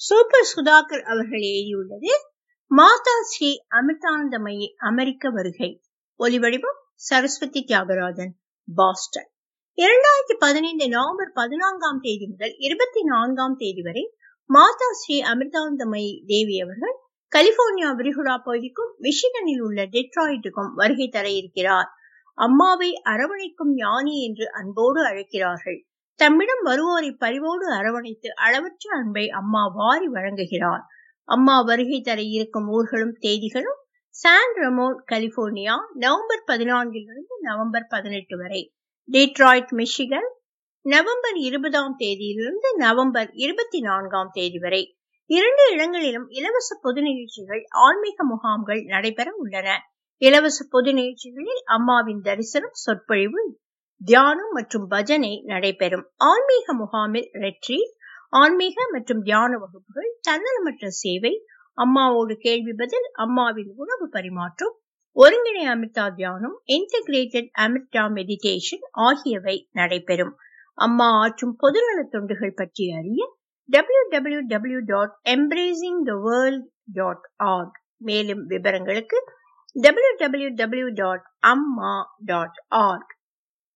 super Sudhakar அவர்கள் எழுதியுள்ளது மாதா ஸ்ரீ அமிர்தானந்தமயி அமெரிக்க வருகை ஒலிவடிவம் சரஸ்வதி தியாகராஜன் பாஸ்டன் இரண்டாயிரத்தி பதினைந்து நவம்பர் பதினான்காம் தேதி முதல் இருபத்தி நான்காம் தேதி வரை மாதா ஸ்ரீ அமிர்தானந்தமயி தேவி அவர்கள் கலிபோர்னியா விரிகுடா பகுதிக்கும் மிஷிகனில் உள்ள டெட்ராய்டுக்கும் வருகை தர இருக்கிறார் அம்மாவை அரவணைக்கும் ஞானி என்று அன்போடு அழைக்கிறார்கள் தம்மிடம் வருவோரை பரிவோடு அரவணைத்து அளவற்ற அன்பை அம்மா வாரி வழங்குகிறார் அம்மா வருகை தர இருக்கும் ஊர்களும் தேதிகளும் சான் ரமோன் கலிபோர்னியா நவம்பர் பதினான்கிலிருந்து நவம்பர் பதினெட்டு வரை டீட்ராய்ட் மிஷிகன் நவம்பர் இருபதாம் தேதியிலிருந்து நவம்பர் இருபத்தி நான்காம் தேதி வரை இரண்டு இடங்களிலும் இலவச பொது நிகழ்ச்சிகள் ஆன்மீக முகாம்கள் நடைபெற உள்ளன இலவச பொது நிகழ்ச்சிகளில் அம்மாவின் தரிசனம் சொற்பொழிவு தியானம் மற்றும் பஜனை நடைபெறும் ஆன்மீக முகாமில் ரெட்ரீட் ஆன்மீக மற்றும் தியான வகுப்புகள் தன்னலமற்ற சேவை அம்மாவோடு கேள்வி பதில் அம்மாவின் உணவு பரிமாற்றம் ஒருங்கிணை அமிர்தா தியானம் இன்டகிரேட்டட் அமிர்தா மெடிடேஷன் ஆகியவை நடைபெறும் அம்மா ஆற்றும் பொதுநல தொண்டுகள் பற்றி அறிய W W W dot embracing the world dot org மேலும் விவரங்களுக்கு W W W dot Amma dot arc